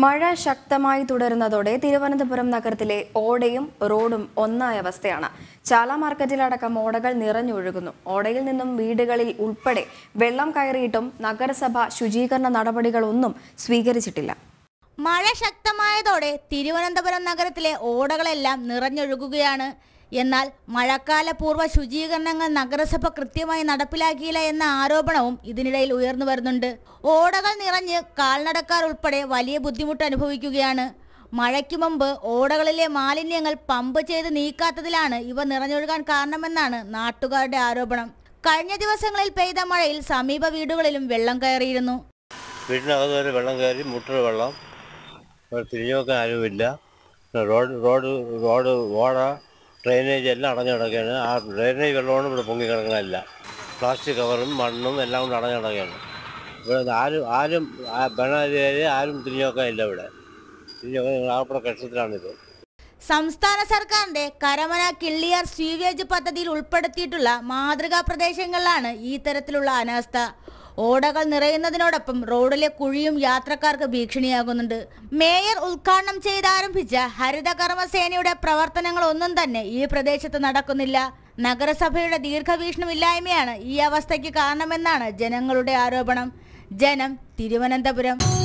മഴ ശക്തമായി തുടരുന്നതോടെ തിരുവനന്തപുരം നഗരത്തിലെ ഓടയും റോഡും ഒന്നായ അവസ്ഥയാണ് ചാല മാർക്കറ്റിലടക്കം ഓടകൾ നിറഞ്ഞൊഴുകുന്നു ഓടയിൽ നിന്നും വീടുകളിൽ ഉൾപ്പെടെ വെള്ളം കയറിയിട്ടും നഗരസഭ ശുചീകരണ നടപടികളൊന്നും സ്വീകരിച്ചിട്ടില്ല മഴ ശക്തമായതോടെ തിരുവനന്തപുരം നഗരത്തിലെ ഓടകളെല്ലാം നിറഞ്ഞൊഴുകുകയാണ് എന്നാൽ മഴക്കാലപൂർവ്വ ശുചീകരണങ്ങൾ നഗരസഭ കൃത്യമായി നടപ്പിലാക്കിയില്ല എന്ന ആരോപണവും ഇതിനിടയിൽ ഉയർന്നു വരുന്നുണ്ട് ഓടകൾ നിറഞ്ഞ് കാൽനടക്കാർ ഉൾപ്പെടെ വലിയ ബുദ്ധിമുട്ട് അനുഭവിക്കുകയാണ് മഴയ്ക്ക് മുമ്പ് ഓടകളിലെ മാലിന്യങ്ങൾ പമ്പ് ചെയ്ത് നീക്കാത്തതിലാണ് ഇവ നിറഞ്ഞൊഴുകാൻ കാരണമെന്നാണ് നാട്ടുകാരുടെ ആരോപണം കഴിഞ്ഞ ദിവസങ്ങളിൽ പെയ്ത മഴയിൽ സമീപ വീടുകളിലും വെള്ളം കയറിയിരുന്നു വീടിനകത്ത് വരെ വെള്ളം കയറി മുട്ട വെള്ളം ഇവിടെ തിരിഞ്ഞു നോക്കാൻ ആരുമില്ല പിന്നെ റോഡ് റോഡ് റോഡ് ഓട ഡ്രെയിനേജ് എല്ലാം അടഞ്ഞു കിടക്കുകയാണ് ആ ഡ്രെയിനേജ് വെള്ളമാണ് ഇവിടെ പൊങ്ങി കിടക്കണമല്ല പ്ലാസ്റ്റിക് കവറും മണ്ണും എല്ലാം കൊണ്ട് അടഞ്ഞു കിടക്കുകയാണ് ഇവിടെ ആരും ആരും ആ ഭരണാധികാരി ആരും തിരിഞ്ഞു നോക്കാനില്ല ഇവിടെ തിരിഞ്ഞു നോക്കാൻ ആകപ്പെടെ കഷ്ടത്തിലാണിത് സംസ്ഥാന സർക്കാരിന്റെ കരമന കിള്ളിയാർ സ്വീവേജ് പദ്ധതിയിൽ ഉൾപ്പെടുത്തിയിട്ടുള്ള മാതൃകാ പ്രദേശങ്ങളിലാണ് ഈ തരത്തിലുള്ള അനാസ്ഥ ഓടകൾ നിറയുന്നതിനോടൊപ്പം റോഡിലെ കുഴിയും യാത്രക്കാർക്ക് ഭീഷണിയാകുന്നുണ്ട് മേയർ ഉദ്ഘാടനം ചെയ്ത് ആരംഭിച്ച ഹരിത കർമ്മസേനയുടെ പ്രവർത്തനങ്ങളൊന്നും തന്നെ ഈ പ്രദേശത്ത് നടക്കുന്നില്ല നഗരസഭയുടെ ദീർഘവീക്ഷണമില്ലായ്മയാണ് ഈ അവസ്ഥയ്ക്ക് കാരണമെന്നാണ് ജനങ്ങളുടെ ആരോപണം ജനം തിരുവനന്തപുരം